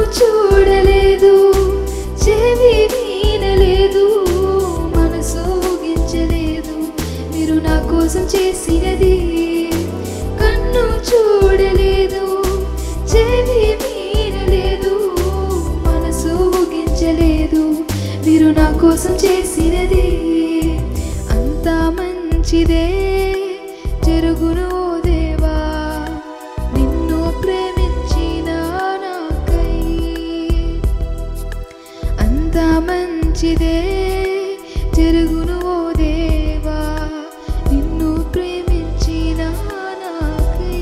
చూడలేదు చెవి వినలేదు మనసు ఊగించలేదు మీరు నా కోసం చేసినది కన్ను చూడలేదు చెవి వినలేదు మనసు ఊగించలేదు మీరు నా కోసం చేసినది అంతా మంచిదే జరుగును ఓ దేవా నిన్ను ప్రేమించిన నాకై అంతా మంచిదే జరుగును ఓ దేవా నిన్ను ప్రేమించిన నాకై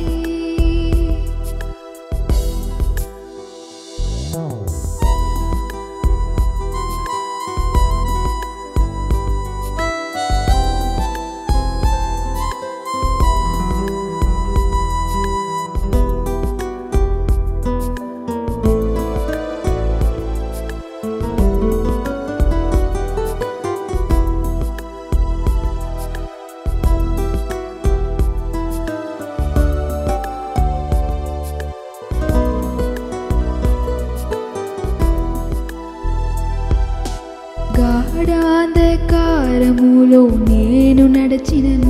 గాఢాంధకారములో నేను నడచినను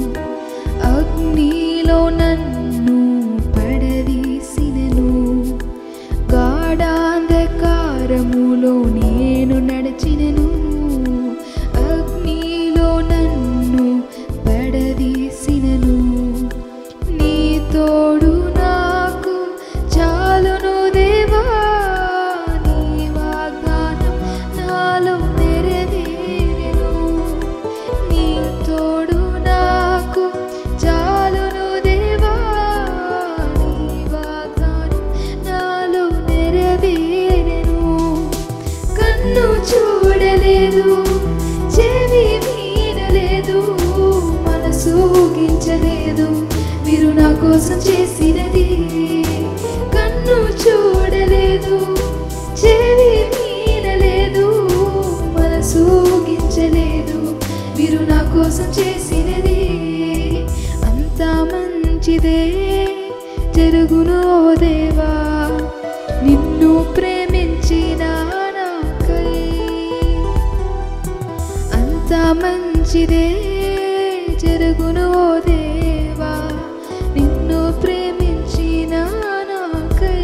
అగ్నిలో నన్ను పడవీసినను గాఢాంధకారములో నేను నడచినను అగ్నిలో నన్ను పడవీసినను నీ తోడు నాకు చాలును దేవా నీ వాగ్దానం నాలో నెరవేరెను నీ తోడు నాకు చాలును దేవా నీ వాగ్దానం నాలో నెరవేరెను కన్ను చూడలేదు చెవి వినలేదు మనసు ఊగించలేదు మీరు నా కోసం చేసినది కన్ను చూడలేదు చెవి వినలేదు మనసు ఊగించలేదు మీరు నా కోసం చేసినది అంతా మంచిదే జరుగును ఓ దేవా నిన్ను ప్రేమించిన నాకై అంతా మంచిదే జరుగును ఓ దేవా నిన్ను ప్రేమించిన నాకై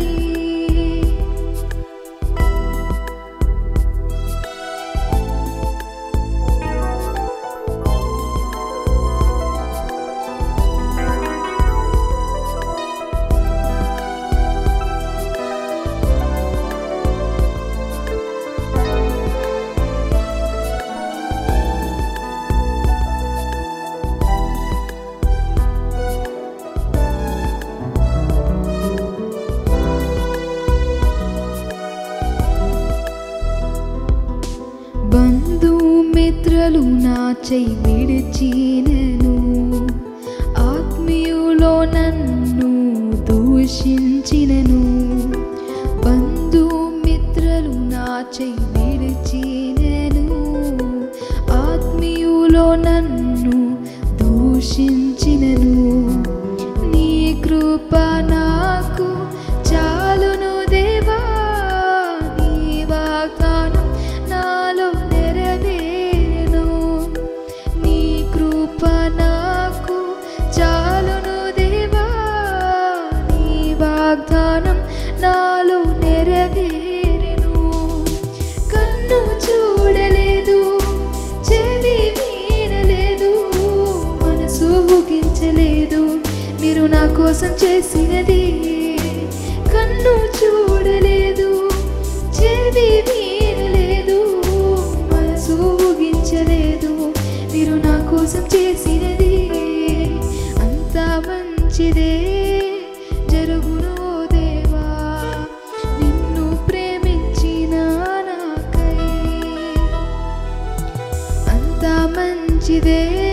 బంధుమిత్రులు నా చెయ్యి విడిచినను ఆత్మీయులో నన్ను దూషించినను బంధుమిత్రులు నా చెయ్యి విడిచినను ఆత్మీయులో నన్ను దూషించినను నీ కృప నాకు చాలును దేవా నీ వాగ్దానం నాలో నెరవేరును నీ కృప నాకు చాలును దేవా నీ వాగ్దానం నాలో నెరవేరును కన్ను చూడలేదు చెవి వినలేదు మనసు ఊగించలేదు మీరు నా కోసం చేసినది కన్ను చూడలేదు చెవి వినలేదు మనసు ఊగించలేదు మీరు నా కోసం చేసినది అంతా మంచిదే జరుగును ఓ దేవా నిన్ను ప్రేమించిన నాకై అంతా మంచిదే